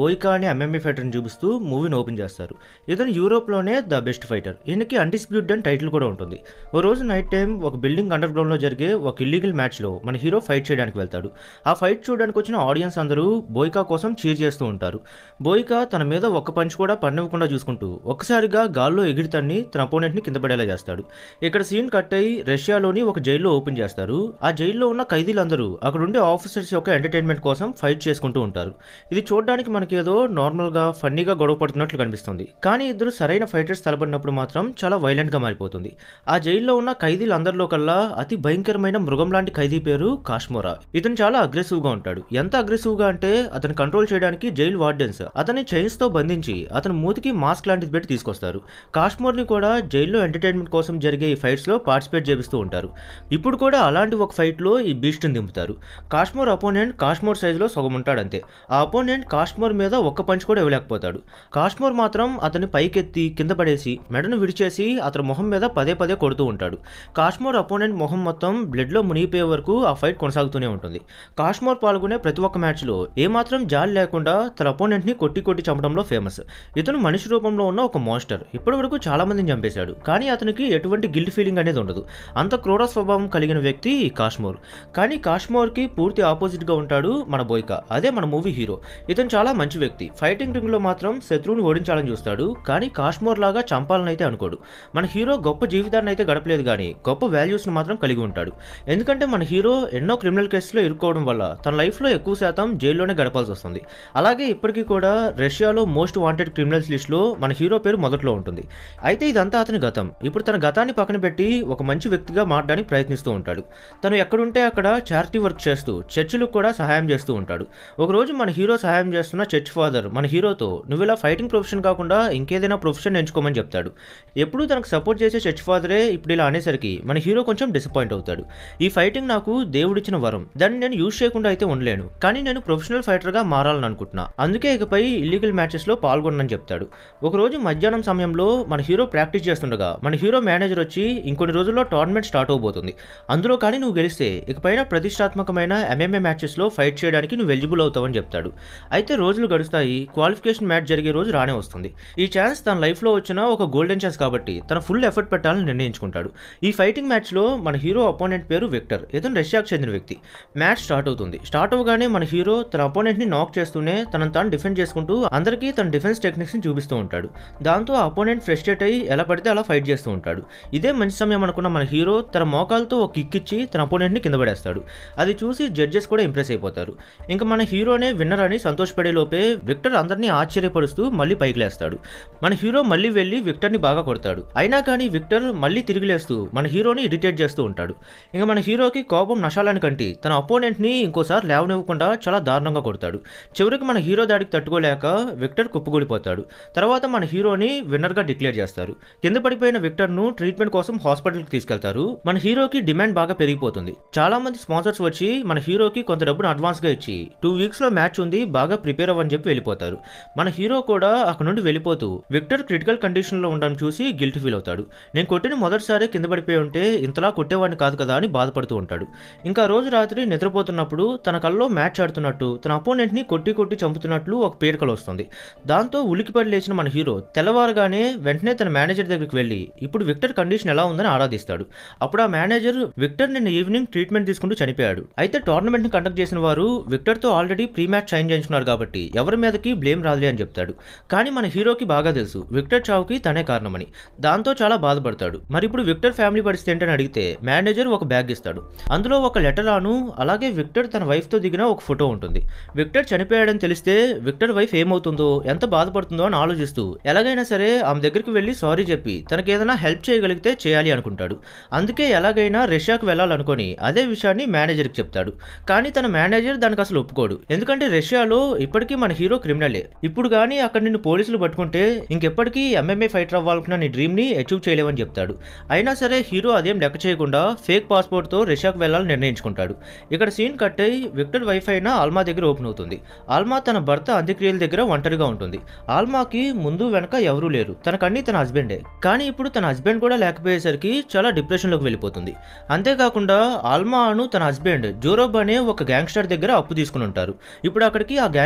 బోయికా అనే ఎంఎంఏ ఫైటర్ని చూపిస్తూ మూవీని ఓపెన్ చేస్తారు ఇతను యూరోప్లోనే ద బెస్ట్ ఫైటర్ ఈయనకి అన్డిస్ప్యూట్ అని టైటిల్ కూడా ఉంటుంది ఓ రోజు నైట్ టైం ఒక బిల్డింగ్ అండర్ గ్రౌండ్లో జరిగే ఒక ఇల్లీగల్ మ్యాచ్లో మన హీరో ఫైట్ చేయడానికి వెళ్తాడు ఆ ఫైట్ చూడడానికి వచ్చిన ఆడియన్స్ అందరూ బోయికా కోసం చీర్ చేస్తూ ఉంటారు బోయికా తన మీద ఒక్క పంచ్ కూడా పడినివ్వకుండా చూసుకుంటూ ఒక్కసారిగా గాల్లో ఎగిరితన్ని తన అపోనెంట్ని కింద పడేలా చేస్తాడు ఇక్కడ సీన్ కట్ అయి రష్యాలోని ఒక జైల్లో ఓపెన్ చేస్తారు ఆ జైల్లో ఉన్న ఖైదీలందరూ అక్కడ ఉండే ఆఫీసర్స్ యొక్క ఎంటర్టైన్మెంట్ కోసం ఫైట్ చేసుకుంటూ ఉంటారు ఇది చూడడానికి మనకి ఏదో నార్మల్గా ఫన్నీగా గొడవ పడుతున్నట్లు కనిపిస్తుంది కానీ ఇద్దరు సరైన ఫైటర్స్ తలబడినప్పుడు మాత్రం చాలా వైలెంట్గా మారిపోతుంది ఆ జైల్లో ఉన్న ఖైదీలందరిలో కల్లా అతి భయంకరమైన మృగం లాంటి ఖైదీ పేరు కాశ్మోరా ఇతను చాలా అగ్రెసివ్గా ఉంటాడు ఎంత అగ్రెసివ్గా అంటే అతను కంట్రోల్ చేయడానికి జైలు వార్డెన్స్ అతని చైన్స్ తో బంధించి అతని మూతికి మాస్క్ లాంటిది పెట్టి తీసుకొస్తారు కాశ్మోర్ని కూడా జైల్లో ఎంటర్టైన్మెంట్ కోసం జరిగే ఈ ఫైట్స్ లో పార్టిసిపేట్ చేపిస్తూ ఉంటారు ఇప్పుడు కూడా అలాంటి ఒక ఫైట్ లో ఈ బీస్ట్ని దింపుతారు కాశ్మోర్ అపోనెంట్ కాశ్మోర్ సైజులో సగం ఉంటాడు అంతే ఆ అపోనెంట్ కాశ్మోర్ మీద ఒక్క పంచ్ కూడా ఇవ్వలేకపోతాడు కాశ్మోర్ మాత్రం అతని పైకెత్తి కింద పడేసి మెడను విడిచేసి అతని మొహం మీద పదే పదే కొడుతూ ఉంటాడు కాశ్మోర్ అపోనెంట్ మొహం మొత్తం బ్లడ్లో మునిగిపోయే వరకు ఆ ఫైట్ కొనసాగుతూనే ఉంటుంది కాశ్మోర్ పాల్గొనే ప్రతి ఒక్క మ్యాచ్లో ఏమాత్రం జాలి లేకుండా తన అపోనెంట్ని కొట్టి కొట్టి చంపడంలో ఫేమస్ ఇతను మనిషి రూపంలో ఉన్న ఒక మాన్స్టర్ ఇప్పటి వరకు చాలా మందిని చంపేశాడు కానీ అతనికి ఎటువంటి గిల్ట్ ఫీలింగ్ అనేది ఉండదు అంత క్రూర స్వభావం కలిగిన వ్యక్తి ఈ కాశ్మోర్ కానీ కాశ్మోర్కి పూర్తి ఆపోజిట్గా ఉంటాడు మన బోయ్కా అదే మన మూవీ హీరో ఇతను చాలా మంచి వ్యక్తి ఫైటింగ్ రింగ్లో మాత్రం శత్రువుని ఓడించాలని చూస్తాడు కానీ కాశ్మోర్ లాగా చంపాలని అయితే అనుకోడు మన హీరో గొప్ప జీవితాన్ని అయితే గడపలేదు కానీ గొప్ప వాల్యూస్ని మాత్రం కలిగి ఉంటాడు ఎందుకంటే మన హీరో ఎన్నో క్రిమినల్ కేసులో ఇరుక్కోవడం వల్ల తన లైఫ్లో ఎక్కువ శాతం జైల్లోనే గడపాల్సి వస్తుంది అలాగే ఇప్పటికీ కూడా రష్యాలో మోస్ట్ వాంటెడ్ క్రిమినల్స్ లిస్ట్లో మన హీరో పేరు మొదట్లో ఉంటుంది అయితే ఇదంతా అతని గతం ఇప్పుడు తన గతాన్ని పక్కన పెట్టి ఒక మంచి వ్యక్తిగా మారడానికి ప్రయత్నిస్తూ ఉంటాడు తను ఎక్కడుంటే అక్కడ చారిటీ వర్క్ చేస్తూ చర్చిలకు కూడా సహాయం చేస్తూ ఉంటాడు ఒకరోజు మన హీరో సహాయం చేస్తున్న చర్చ్ ఫాదర్ మన హీరోతో నువ్వు ఇలా ఫైటింగ్ ప్రొఫెషన్ కాకుండా ఇంకేదైనా ప్రొఫెషన్ ఎంచుకోమని చెప్తాడు ఎప్పుడూ తనకు సపోర్ట్ చేసే చర్చ్ ఫాదరే ఇప్పుడు ఇలా అనేసరికి మన హీరో కొంచెం డిసప్పాయింట్ అవుతాడు ఈ ఫైటింగ్ నాకు దేవుడిచ్చిన వరం దాన్ని నేను యూజ్ చేయకుండా అయితే ఉండలేను కానీ నేను ప్రొఫెషనల్ ఫైటర్గా మారాలని అనుకుంటున్నా అందుకే ఇకపై ఇల్లీగల్ మ్యాచెస్లో పాల్గొనని చెప్తాడు ఒకరోజు మధ్యాహ్నం సమయంలో మన హీరో ప్రాక్టీస్ చేస్తుండగా మన హీరో మేనేజర్ వచ్చి ఇంకొన్ని రోజుల్లో టోర్నమెంట్ స్టార్ట్ అవబోతుంది అందులో కానీ నువ్వు గెలిస్తే ఇకపైన ప్రతిష్టాత్మకమైన ఎంఎంఏ మ్యాచెస్లో ఫైట్ చేయడానికి నువ్వు ఎలిజిబుల్ అవుతావని చెప్తాడు అయితే రోజులు గడుస్తాయి క్వాలిఫికేషన్ మ్యాచ్ జరిగే రోజు రానే వస్తుంది ఈ ఛాన్స్ తన లైఫ్లో వచ్చిన ఒక గోల్డెన్ ఛాన్స్ కాబట్టి తన ఫుల్ ఎఫర్ట్ పెట్టాలని నిర్ణయించుకుంటాడు ఈ ఫైటింగ్ మ్యాచ్లో మన హీరో అపోనెంట్ పేరు విక్టర్ ఇతను రష్యాకు చెందిన వ్యక్తి మ్యాచ్ స్టార్ట్ అవుతుంది స్టార్ట్ అవగానే మన హీరో తన అపోనెంట్ని నాక్ చేస్తూనే తనను తాను డిఫెండ్ చేసుకుంటూ అందరికీ తన డిఫెన్స్ టెక్నిక్స్ని చూపిస్తూ ఉంటాడు దాంతో ఆ అపోనెంట్ ఫ్రస్ట్రేట్ అయ్యి ఎలా పడితే అలా ఫైట్ చేస్తూ ఉంటాడు ఇదే మంచి సమయం అనుకున్న మన హీరో తన మోకాలతో ఒక కిక్ ఇచ్చి తన అపోనెంట్ని కింద పడేస్తాడు అది చూసి జడ్జెస్ కూడా ఇంప్రెస్ అయిపోతారు ఇంకా మన హీరోనే విన్నర్ అని సంతోషపడే లోపే విక్టర్ అందరినీ ఆశ్చర్యపరుస్తూ మళ్ళీ పైకి లేస్తాడు మన హీరో మళ్ళీ వెళ్ళి విక్టర్ని బాగా కొడతాడు అయినా కానీ విక్టర్ మళ్ళీ తిరిగి లేస్తూ మన హీరోని ఇరిటేట్ చేస్తూ ఉంటాడు ఇంకా మన హీరోకి కోపం నశాలని కంటి తన అపోనెంట్ని ఇంకోసారి లేవనివ్వకుండా చాలా దారుణంగా కొడతాడు చివరికి మన హీరో దాడికి తట్టుకోలేక విక్టర్ కుప్పగూలిపోతాడు తర్వాత మన హీరోని విన్నర్గా డిక్లేర్ చేస్తారు కింద పడిపోయిన విక్టర్ను ట్రీట్మెంట్ కోసం హాస్పిటల్కి తీసుకెళ్తారు మన హీరోకి డిమాండ్ బాగా పెరిగిపోతుంది చాలా మంది స్పాన్సర్స్ వచ్చి మన హీరోకి కొంత డబ్బును అడ్వాన్స్గా ఇచ్చి టూ వీక్స్లో మ్యాచ్ ఉంది బాగా ప్రిపేర్ అవ్వని చెప్పి వెళ్ళిపోతారు మన హీరో కూడా అక్కడ నుండి వెళ్ళిపోతూ విక్టర్ క్రిటికల్ కండిషన్లో ఉండడం చూసి గిల్ట్ ఫీల్ అవుతాడు నేను కొట్టిన మొదటిసారి కింద పడిపోయి ఉంటే ఇంతలా కొట్టేవాడిని కాదు కదా అని బాధపడుతూ ఉంటాడు ఇంకా రోజు రాత్రి నిద్రపోతున్నప్పుడు తన కల్లో మ్యాచ్ ఆడుతున్నట్టు తన అపోనెంట్ని కొట్టి కొట్టి చంపుతున్నట్లు ఒక పేరుకలు వస్తుంది దాంతో ఉలికిపడి లేచిన మన హీరో తెల్లవారుగానే వెంటనే తన మేనేజర్ దగ్గరికి వెళ్ళి ఇప్పుడు విక్టర్ కండిషన్ ఎలా ఉందని ఆరాధిస్తాడు అప్పుడు ఆ మేనేజర్ విక్టర్ నిన్న ఈవినింగ్ ట్రీట్మెంట్ తీసుకుంటూ చనిపోయాడు అయితే టోర్నమెంట్ ని కండక్ట్ చేసిన వారు విక్టర్ తో ఆల్రెడీ ప్రీ మ్యాచ్ సైన్ చేయించున్నారు కాబట్టి ఎవరి మీదకి బ్లేమ్ రాదులే అని చెప్తాడు కానీ మన హీరోకి బాగా తెలుసు విక్టర్ చావుకి తనే కారణమని దాంతో చాలా బాధపడతాడు మరి ఇప్పుడు విక్టర్ ఫ్యామిలీ పరిస్థితి ఏంటని అడిగితే మేనేజర్ ఒక బ్యాగ్ ఇస్తాడు అందులో ఒక లెటర్ ఆను అలాగే విక్టర్ తన వైఫ్ తో దిగిన ఒక ఫోటో ఉంటుంది విక్టర్ చనిపోయాడని తెలిస్తే విక్టర్ వైఫ్ ఏమవుతుందో ఎంత బాధపడుతుందో అని ఆలోచిస్తూ ఎలాగైనా సరే ఆమె దగ్గరికి వెళ్ళి సారీ చెప్పి తనకి ఏదైనా హెల్ప్ చేయగలిగితే చేయాలి అనుకుంటాడు అందుకే ఎలాగైనా రష్యాకు వెళ్ళాలనుకొని అదే విషయాన్ని మేనేజర్కి చెప్తాడు కానీ తన మేనేజర్ దానికి అసలు ఒప్పుకోడు ఎందుకంటే రష్యాలో ఇప్పటికీ మన హీరో క్రిమినలే ఇప్పుడు కానీ అక్కడ నిన్ను పోలీసులు పట్టుకుంటే ఇంకెప్పటికీ ఎంఎంఏ ఫైటర్ అవ్వాలనుకున్న నీ డ్రీమ్ని అచీవ్ చేయలేవని చెప్తాడు అయినా సరే హీరో అదేం లెక్క చేయకుండా ఫేక్ పాస్పోర్ట్తో రష్యాకు వెళ్ళాలని నిర్ణయించుకుంటాడు ఇక్కడ సీన్ కట్ అయి విక్టర్ వైఫ్ అయిన ఆల్మా దగ్గర ఓపెన్ అవుతుంది ఆల్మా తన భర్త అంత్యక్రియల దగ్గర ఒంటరిగా ఉంటుంది ఆల్మాకి ముందు వెనక ఎవరూ లేరు తనకన్నీ తన హస్బెండే కానీ ఇప్పుడు తన హస్బెండ్ కూడా లేకపోయేసరికి చాలా డిప్రెషన్లోకి వెళ్ళిపోతుంది అంతేకాకుండా ఆల్మా అను తన హస్బెండ్ జోరోబ్ అనే ఒక గ్యాంగ్స్టర్ దగ్గర అప్పు తీసుకుని ఉంటారు ఇప్పుడు అక్కడికి ఆ గ్యాంగ్స్టర్ కూడా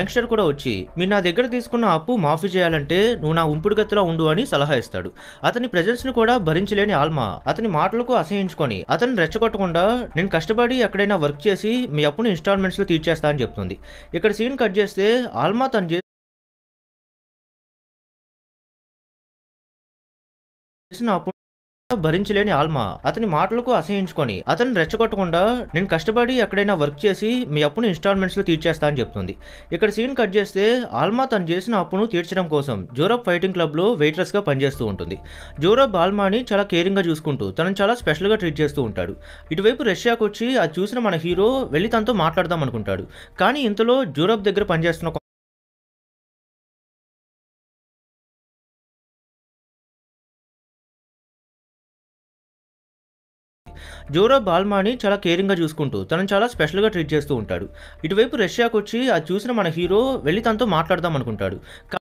వచ్చి మీరు నా దగ్గర తీసుకున్న అప్పు మాఫీ చేయాలంటే నువ్వు నా ఉంపుడు గతిలో ఉండు అని సలహా ఇస్తాడు అతని ప్రెజెన్స్ ని కూడా భరించలేని ఆల్మా అతని మాటలకు అసహించుకొని అతన్ని రెచ్చగొట్టకుండా నేను కష్టపడి ఎక్కడైనా వర్క్ చేసి మీ అప్పును ఇన్స్టాల్మెంట్స్ లో తీర్చేస్తా అని చెప్తుంది ఇక్కడ సీన్ కట్ చేస్తే ఆల్మా తను చేసిన అప్పు భరించలేని ఆల్మా అతని మాటలకు అసహించుకొని అతన్ని రెచ్చగొట్టకుండా నేను కష్టపడి ఎక్కడైనా వర్క్ చేసి మీ అప్పును ఇన్స్టాల్మెంట్స్ లో తీర్చేస్తా అని చెప్తుంది ఇక్కడ సీన్ కట్ చేస్తే ఆల్మా తను చేసిన అప్పును తీర్చడం కోసం జోరబ్ ఫైటింగ్ క్లబ్ లో వెయిట్రెస్ గా పనిచేస్తూ ఉంటుంది జోరబ్ ఆల్మాని చాలా కేరింగ్ గా చూసుకుంటూ తనని చాలా స్పెషల్ గా ట్రీట్ చేస్తూ ఉంటాడు ఇటువైపు రష్యాకు వచ్చి అది చూసిన మన హీరో వెళ్ళి తనతో మాట్లాడదాం అనుకుంటాడు కానీ ఇంతలో జోరబ్ దగ్గర పనిచేస్తున్న కొ- జోరబ్ ఆల్మాని చాలా కేరింగ్ గా చూసుకుంటూ తనని చాలా స్పెషల్ గా ట్రీట్ చేస్తూ ఉంటాడు ఇటువైపు రష్యాకు వచ్చి అది చూసిన మన హీరో వెళ్ళి తనతో మాట్లాడదాం అనుకుంటాడు కా-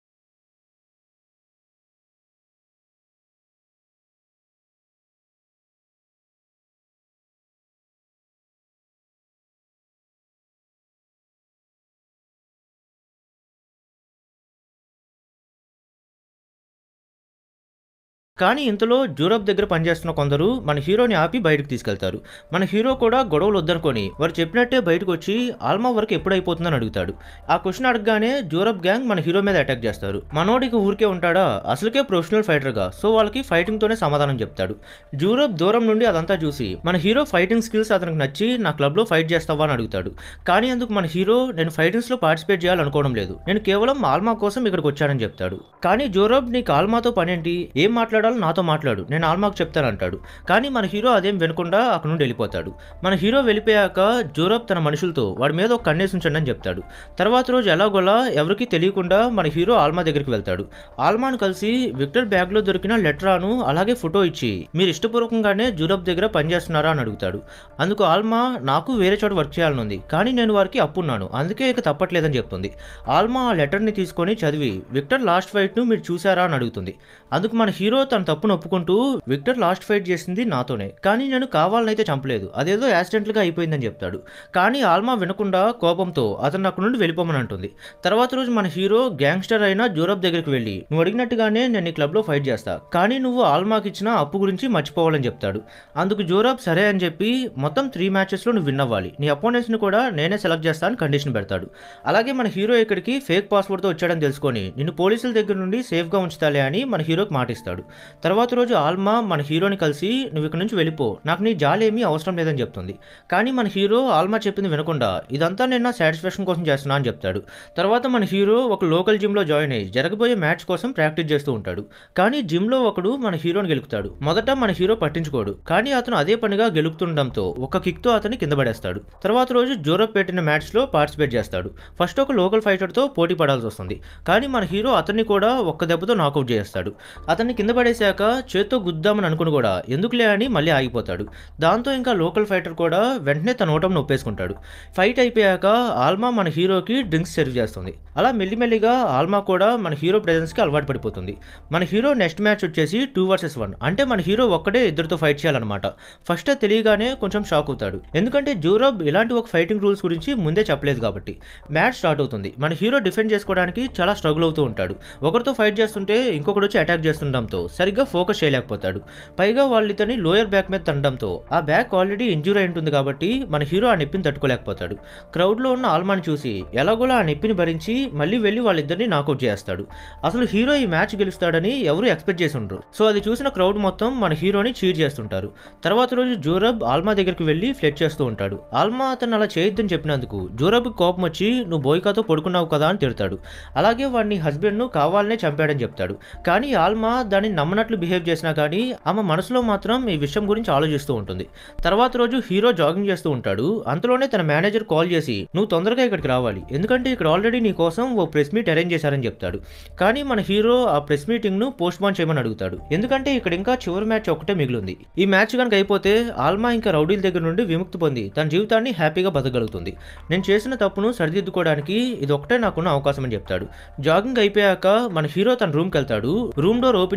కానీ ఇంతలో జూరబ్ దగ్గర పనిచేస్తున్న కొందరు మన హీరోని ఆపి బయటకు తీసుకెళ్తారు మన హీరో కూడా గొడవలు వద్దనుకొని వారు చెప్పినట్టే బయటకు వచ్చి ఆల్మా వర్క్ ఎప్పుడు అయిపోతుందని అడుగుతాడు ఆ క్వశ్చన్ అడగగానే జూరబ్ గ్యాంగ్ మన హీరో మీద అటాక్ చేస్తారు మనోడికి ఊరికే ఉంటాడా అసలుకే ప్రొఫెషనల్ ఫైటర్గా సో వాళ్ళకి ఫైటింగ్ తోనే సమాధానం చెప్తాడు జూరబ్ దూరం నుండి అదంతా చూసి మన హీరో ఫైటింగ్ స్కిల్స్ అతనికి నచ్చి నా క్లబ్ లో ఫైట్ చేస్తావా అని అడుగుతాడు కానీ అందుకు మన హీరో నేను ఫైటింగ్స్ లో పార్టిసిపేట్ చేయాలనుకోవడం లేదు నేను కేవలం ఆల్మా కోసం ఇక్కడికి వచ్చానని చెప్తాడు కానీ జోరబ్ నీకు ఆల్మాతో పనేంటి ఏం మాట్లాడాలో నాతో మాట్లాడు నేను ఆల్మాకు చెప్తానంటాడు కానీ మన హీరో అదేం వినకుండా అక్కడ నుండి వెళ్ళిపోతాడు మన హీరో వెళ్ళిపోయాక జోరబ్ తన మనుషులతో వాడి మీద ఒక కన్నేసి ఉంచండి అని చెప్తాడు తర్వాత రోజు ఎలాగోలా ఎవరికీ తెలియకుండా మన హీరో ఆల్మా దగ్గరికి వెళ్తాడు ఆల్మాను కలిసి విక్టర్ బ్యాగ్ లో దొరికిన లెటరాను అలాగే ఫోటో ఇచ్చి మీరు ఇష్టపూర్వకంగానే జూరబ్ దగ్గర పనిచేస్తున్నారా అని అడుగుతాడు అందుకు ఆల్మా నాకు వేరే చోట వర్క్ చేయాలని ఉంది కానీ నేను వారికి అప్పున్నాను అందుకే ఇక తప్పట్లేదని చెప్తుంది ఆల్మా ఆ లెటర్ని తీసుకొని చదివి విక్టర్ లాస్ట్ ఫైట్ను మీరు చూసారా అని అడుగుతుంది అందుకు మన హీరో తన తప్పును ఒప్పుకుంటూ విక్టర్ లాస్ట్ ఫైట్ చేసింది నాతోనే కానీ నేను కావాలనైతే చంపలేదు అదేదో యాక్సిడెంట్గా అయిపోయిందని చెప్తాడు కానీ ఆల్మా వినకుండా కోపంతో అతను అక్కడి నుండి వెళ్ళిపోమని అంటుంది తర్వాత రోజు మన హీరో గ్యాంగ్స్టర్ అయిన జూరబ్ దగ్గరికి వెళ్ళి నువ్వు అడిగినట్టుగానే నేను ఈ క్లబ్లో ఫైట్ చేస్తా కానీ నువ్వు ఆల్మాకి ఇచ్చిన అప్పు గురించి మర్చిపోవాలని చెప్తాడు అందుకు జూరబ్ సరే అని చెప్పి మొత్తం త్రీ మ్యాచెస్లో నువ్వు విన్ అవ్వాలి నీ అపోనెంట్స్ని కూడా నేనే సెలెక్ట్ చేస్తా అని కండిషన్ పెడతాడు అలాగే మన హీరో ఇక్కడికి ఫేక్ పాస్వర్డ్తో వచ్చాడని తెలుసుకొని నిన్ను పోలీసుల దగ్గర నుండి సేఫ్గా ఉంచుతాలే అని మన హీరోకి మాటిస్తాడు తర్వాత రోజు ఆల్మా మన హీరోని కలిసి నువ్వు ఇక్కడ నుంచి వెళ్ళిపో నాకు నీ జాలి ఏమీ అవసరం లేదని చెప్తుంది కానీ మన హీరో ఆల్మా చెప్పింది వినకుండా ఇదంతా నేను నా సాటిస్ఫాక్షన్ కోసం చేస్తున్నా అని చెప్తాడు తర్వాత మన హీరో ఒక లోకల్ జిమ్లో జాయిన్ అయ్యి జరగబోయే మ్యాచ్ కోసం ప్రాక్టీస్ చేస్తూ ఉంటాడు కానీ జిమ్లో ఒకడు మన హీరోని గెలుపుతాడు మొదట మన హీరో పట్టించుకోడు కానీ అతను అదే పనిగా గెలుపుతుండడంతో ఒక కిక్తో అతన్ని కింద పడేస్తాడు తర్వాత రోజు జోరబ్ పెట్టిన మ్యాచ్లో పార్టిసిపేట్ చేస్తాడు ఫస్ట్ ఒక లోకల్ ఫైటర్తో పోటీ పడాల్సి వస్తుంది కానీ మన హీరో అతన్ని కూడా ఒక్క దెబ్బతో నాకౌట్ చేస్తాడు అతన్ని కింద పడేశాక చేత్తో గుద్దామని అనుకుని కూడా ఎందుకులే అని మళ్ళీ ఆగిపోతాడు దాంతో ఇంకా లోకల్ ఫైటర్ కూడా వెంటనే తన ఓటం నొప్పేసుకుంటాడు ఫైట్ అయిపోయాక ఆల్మా మన హీరోకి డ్రింక్స్ సర్వ్ చేస్తుంది అలా మెల్లిమెల్లిగా ఆల్మా కూడా మన హీరో ప్రెజెన్స్కి అలవాటు పడిపోతుంది మన హీరో నెక్స్ట్ మ్యాచ్ వచ్చేసి టూ వర్సెస్ వన్ అంటే మన హీరో ఒక్కడే ఇద్దరితో ఫైట్ చేయాలన్నమాట ఫస్ట్ తెలియగానే కొంచెం షాక్ అవుతాడు ఎందుకంటే జూరబ్ ఇలాంటి ఒక ఫైటింగ్ రూల్స్ గురించి ముందే చెప్పలేదు కాబట్టి మ్యాచ్ స్టార్ట్ అవుతుంది మన హీరో డిఫెండ్ చేసుకోవడానికి చాలా స్ట్రగుల్ అవుతూ ఉంటాడు ఒకరితో ఫైట్ చేస్తుంటే ఇంకొకటి వచ్చి అటాక్ చేస్తుండడంతో సరిగ్గా ఫోకస్ చేయలేకపోతాడు పైగా వాళ్ళు ఇతని లోయర్ బ్యాక్ మీద తండడంతో ఆ బ్యాక్ ఆల్రెడీ ఇంజూర్ అయి ఉంటుంది కాబట్టి మన హీరో ఆ నొప్పిని తట్టుకోలేకపోతాడు క్రౌడ్లో ఉన్న ఆల్మాని చూసి ఎలాగోలా ఆ నొప్పిని భరించి మళ్ళీ వెళ్ళి వాళ్ళిద్దరిని నాకౌట్ చేస్తాడు అసలు హీరో ఈ మ్యాచ్ గెలుస్తాడని ఎవరు ఎక్స్పెక్ట్ చేసి ఉండరు సో అది చూసిన క్రౌడ్ మొత్తం మన హీరోని చీర్ చేస్తుంటారు తర్వాత రోజు జోరబ్ ఆల్మా దగ్గరికి వెళ్ళి ఫ్లెట్ చేస్తూ ఉంటాడు ఆల్మా అతను అలా చేయొద్దని చెప్పినందుకు జోరబ్ కోపం వచ్చి నువ్వు బోయికాతో పడుకున్నావు కదా అని తిడతాడు అలాగే వాడిని హస్బెండ్ను కావాలనే చంపాడని చెప్తాడు కానీ ఆల్మా దాన్ని నమ్మనట్లు బిహేవ్ చేసినా కానీ ఆమె మనసులో మాత్రం ఈ విషయం గురించి ఆలోచిస్తూ ఉంటుంది తర్వాత రోజు హీరో జాగింగ్ చేస్తూ ఉంటాడు అంతలోనే తన మేనేజర్ కాల్ చేసి నువ్వు తొందరగా ఇక్కడికి రావాలి ఎందుకంటే ఇక్కడ ఆల్రెడీ నీ కోసం ఓ ప్రెస్ మీట్ అరేంజ్ చేశారని చెప్తాడు కానీ మన హీరో ఆ ప్రెస్ మీటింగ్ ను పోస్ట్ పోన్ చేయమని అడుగుతాడు ఎందుకంటే ఇక్కడ ఇంకా చివరి మ్యాచ్ ఒకటే మిగిలింది ఈ మ్యాచ్ కనుక అయిపోతే ఆల్మా ఇంకా రౌడీల దగ్గర నుండి విముక్తి పొంది తన జీవితాన్ని హ్యాపీగా బతకగలుగుతుంది నేను చేసిన తప్పును సరిదిద్దుకోవడానికి ఇది ఒకటే నాకున్న అవకాశం అని చెప్తాడు జాగింగ్ అయిపోయాక మన హీరో తన రూమ్కి వెళ్తాడు రూమ్ డోర్ ఓపెన్ చేసి చూస్తే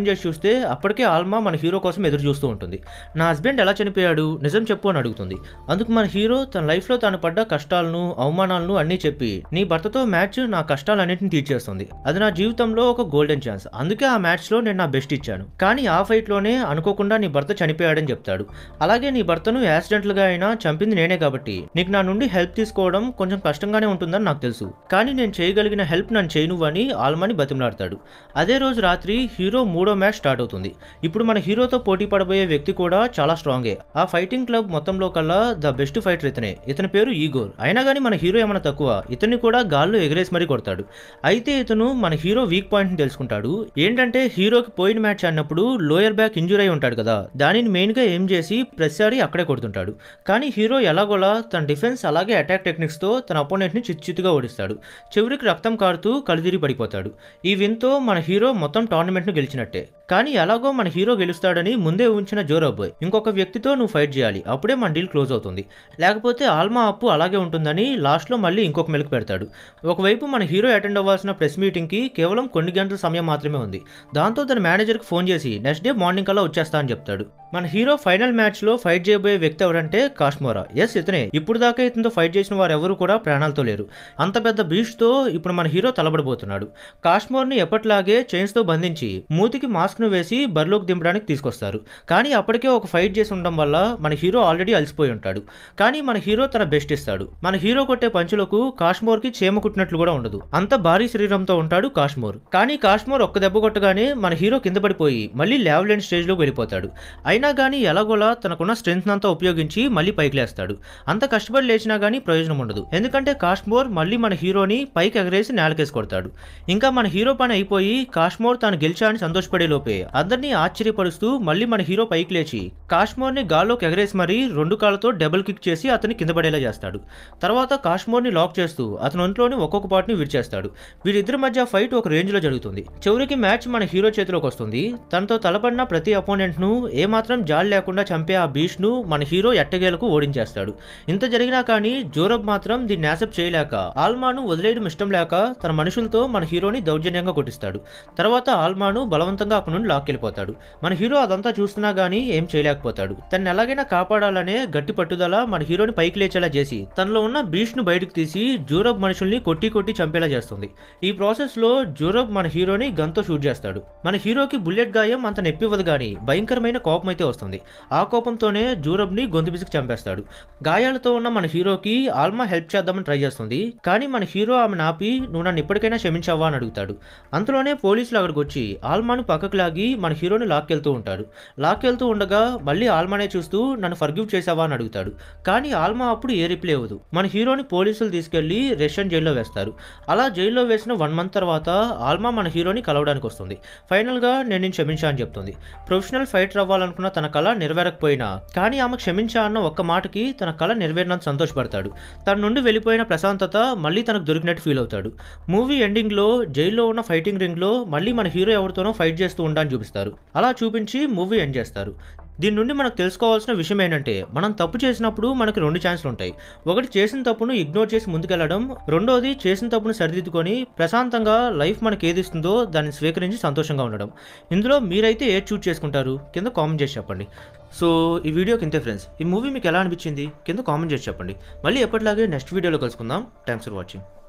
చూస్తే అప్పటికే ఆల్మా మన హీరో కోసం ఎదురు చూస్తూ ఉంటుంది నా హస్బెండ్ ఎలా చనిపోయాడు నిజం చెప్పు అని అడుగుతుంది అందుకు మన హీరో తన లైఫ్లో తాను పడ్డ కష్టాలను అవమానాలను అన్నీ చెప్పి నీ భర్తతో మ్యాచ్ నా కష్టాలన్నింటిని తీర్చేస్తుంది అది నా జీవితంలో ఒక గోల్డెన్ ఛాన్స్ అందుకే ఆ మ్యాచ్లో నేను నా బెస్ట్ ఇచ్చాను కానీ ఆ ఫైట్లోనే అనుకోకుండా నీ భర్త చనిపోయాడని చెప్తాడు అలాగే నీ భర్తను యాక్సిడెంట్లుగా అయినా చంపింది నేనే కాబట్టి నీకు నా నుండి హెల్ప్ తీసుకోవడం కొంచెం కష్టంగానే ఉంటుందని నాకు తెలుసు కానీ నేను చేయగలిగిన హెల్ప్ నన్ను చేయను అని ఆల్మాని బతిమలాడతాడు అదే రోజు రాత్రి హీరో మూడో మ్యాచ్ స్టార్ట్ అవుతుంది ఇప్పుడు మన హీరోతో పోటీ పడబోయే వ్యక్తి కూడా చాలా స్ట్రాంగే ఆ ఫైటింగ్ క్లబ్ మొత్తంలో కల్లా ద బెస్ట్ ఫైటర్ ఇతనే ఇతని పేరు ఈగోర్ అయినా కానీ మన హీరో ఏమైనా తక్కువ ఇతన్ని కూడా గాల్లో ఎగరేసి మరీ కొడతాడు అయితే ఇతను మన హీరో వీక్ పాయింట్ని తెలుసుకుంటాడు ఏంటంటే హీరోకి పోయిన మ్యాచ్ అన్నప్పుడు లోయర్ బ్యాక్ ఇంజూర్ అయి ఉంటాడు కదా దానిని మెయిన్గా ఏం చేసి ప్రతిసారి అక్కడే కొడుతుంటాడు కానీ హీరో ఎలాగోలా తన డిఫెన్స్ అలాగే అటాక్ టెక్నిక్స్తో తన అపోనెంట్ని చిచ్చుచిత్తుగా ఓడిస్తాడు చివరికి రక్తం కారుతూ కలుదిరి పడిపోతాడు ఈ విన్తో మన హీరో మొత్తం టోర్నమెంట్ను గెలిచినట్టే కానీ ఎలాగో మన హీరో గెలుస్తాడని ముందే ఉంచిన జోరోబాయ్ ఇంకొక వ్యక్తితో నువ్వు ఫైట్ చేయాలి అప్పుడే మన డీల్ క్లోజ్ అవుతుంది లేకపోతే ఆల్మా అప్పు అలాగే ఉంటుందని లాస్ట్లో మళ్ళీ ఇంకొక మెలకు పెడతాడు ఒకవైపు మన హీరో అటెండ్ అవ్వాల్సిన ప్రెస్ మీటింగ్కి కేవలం కొన్ని గంటల సమయం మాత్రమే ఉంది దాంతో తన మేనేజర్కి ఫోన్ చేసి నెక్స్ట్ డే మార్నింగ్ కల్లా వచ్చేస్తా అని చెప్తాడు మన హీరో ఫైనల్ మ్యాచ్లో ఫైట్ చేయబోయే వ్యక్తి ఎవరంటే కాశ్మోరా ఎస్ ఇతనే ఇప్పుడు దాకా ఇతనితో ఫైట్ చేసిన వారు ఎవరు కూడా ప్రాణాలతో లేరు అంత పెద్ద బీచ్తో ఇప్పుడు మన హీరో తలబడబోతున్నాడు కాశ్మోర్ని ఎప్పట్లాగే చైన్స్తో బంధించి మూతికి మాస్క్ను వేసి బరిలోకి దింపడానికి తీసుకొస్తారు కానీ అప్పటికే ఒక ఫైట్ చేసి ఉండడం వల్ల మన హీరో ఆల్రెడీ అలసిపోయి ఉంటాడు కానీ మన హీరో తన బెస్ట్ ఇస్తాడు మన హీరో కొట్టే పంచులకు కాశ్మోర్కి చేమ కుట్టినట్లు కూడా ఉండదు అంత భారీ శరీరంతో ఉంటాడు కాశ్మోర్ కానీ కాశ్మోర్ ఒక్క దెబ్బ కొట్టగానే మన హీరో కింద పడిపోయి మళ్ళీ లేవలేని స్టేజ్లోకి వెళ్ళిపోతాడు అయినా కానీ ఎలాగోలా తనకున్న స్ట్రెంత్ అంతా ఉపయోగించి మళ్ళీ పైకి లేస్తాడు అంత కష్టపడి లేచినా కానీ ప్రయోజనం ఉండదు ఎందుకంటే కాశ్మోర్ మళ్ళీ మన హీరోని పైకి ఎగరేసి నేలకేసి కొడతాడు ఇంకా మన హీరో పని అయిపోయి కాశ్మోర్ తాను గెలిచా అని సంతోషపడే లోపే అందరినీ ఆశ్చర్యపరుస్తూ మళ్ళీ మన హీరో పైకి లేచి కాశ్మోర్ని గాల్లోకి ఎగరేసి మరీ రెండు కాళ్ళతో డబుల్ కిక్ చేసి అతన్ని కింద పడేలా చేస్తాడు తర్వాత కాశ్మోర్ని లాక్ చేస్తూ అతని ఒంట్లోని ఒక్కొక్క పార్ట్ని విడిచేస్తాడు వీరిద్దరి మధ్య ఫైట్ ఒక రేంజ్లో జరుగుతుంది చివరికి మ్యాచ్ మన హీరో చేతిలోకి వస్తుంది తనతో తలపడిన ప్రతి అపోనెంట్ను ఏమాత్రం జాలి లేకుండా చంపే ఆ బీచ్ను మన హీరో ఎట్టగేలకు ఓడించేస్తాడు ఇంత జరిగినా కానీ జోరబ్ మాత్రం దీన్ని యాక్సెప్ట్ చేయలేక ఆల్మాను వదిలేయడం ఇష్టం లేక తన మనుషులతో మన హీరోని దౌర్జన్యంగా కొట్టిస్తాడు తర్వాత ఆల్మాను బలవంతంగా అక్కడి నుండి లాక్కెళ్ళిపోతాడు మన హీరో అదంతా చూస్తున్నా గానీ ఏం చేయలేకపోతాడు తను ఎలాగైనా కాపాడాలనే గట్టి పట్టుదల మన హీరోని పైకి లేచేలా చేసి తనలో ఉన్న బీచ్ ను బయటకు తీసి జూరబ్ మనుషుల్ని కొట్టి కొట్టి చంపేలా చేస్తుంది ఈ ప్రాసెస్ లో జూరబ్ మన హీరోని గన్తో షూట్ చేస్తాడు మన హీరోకి బుల్లెట్ గాయం అంత నెప్పివ్వదు గానీ భయంకరమైన కోపం అయితే వస్తుంది ఆ కోపంతోనే జూరబ్ ని గొంతు పిసికి చంపేస్తాడు గాయాలతో ఉన్న మన హీరోకి ఆల్మా హెల్ప్ చేద్దామని ట్రై చేస్తుంది కానీ మన హీరో ఆమె నాపి నువ్వు నన్ను ఇప్పటికైనా క్షమించావా అని అడుగుతాడు అంతలోనే పోలీసులు అక్కడికి వచ్చి ఆల్మాను పక్కకు లాగి మన హీరోని లాక్కెళ్తూ ఉంటాడు లాక్కెళ్తూ ఉండగా మళ్ళీ ఆల్మానే చూస్తూ నన్ను ఫర్గివ్ చేసావా అని అడుగుతాడు కానీ ఆల్మా అప్పుడు ఏ రిప్లై అవ్వదు మన హీరోని పోలీసులు తీసుకెళ్లి రష్యన్ జైల్లో వేస్తారు అలా జైల్లో వేసిన వన్ మంత్ తర్వాత ఆల్మా మన హీరోని కలవడానికి వస్తుంది ఫైనల్గా నేను నేను క్షమించా అని చెప్తుంది ప్రొఫెషనల్ ఫైటర్ అవ్వాలనుకున్న తన కళ నెరవేరకపోయినా కానీ ఆమె క్షమించా అన్న ఒక్క మాటకి తన కళ నెరవేరినంత సంతోషపడతాడు తన నుండి వెళ్ళిపోయిన ప్రశాంతత మళ్ళీ తనకు దొరికినట్టు ఫీల్ అవుతాడు మూవీ ఎండింగ్లో జైల్లో ఉన్న ఫైటింగ్ రింగ్లో మళ్ళీ మన హీరో ఎవరితోనో ఫైట్ చేస్తూ ఉండని చూపిస్తారు అలా చూపించి మూవీ ఎండ్ చేస్తారు దీని నుండి మనకు తెలుసుకోవాల్సిన విషయం ఏంటంటే మనం తప్పు చేసినప్పుడు మనకి రెండు ఛాన్సులు ఉంటాయి ఒకటి చేసిన తప్పును ఇగ్నోర్ చేసి ముందుకెళ్లడం రెండోది చేసిన తప్పును సరిదిద్దుకొని ప్రశాంతంగా లైఫ్ మనకి ఏది ఇస్తుందో దాన్ని స్వీకరించి సంతోషంగా ఉండడం ఇందులో మీరైతే ఏది చూస్ చేసుకుంటారు కింద కామెంట్ చేసి చెప్పండి సో ఈ వీడియోకి ఇంతే ఫ్రెండ్స్ ఈ మూవీ మీకు ఎలా అనిపించింది కింద కామెంట్ చేసి చెప్పండి మళ్ళీ ఎప్పటిలాగే నెక్స్ట్ వీడియోలో కలుసుకుందాం థ్యాంక్స్ ఫర్ వాచింగ్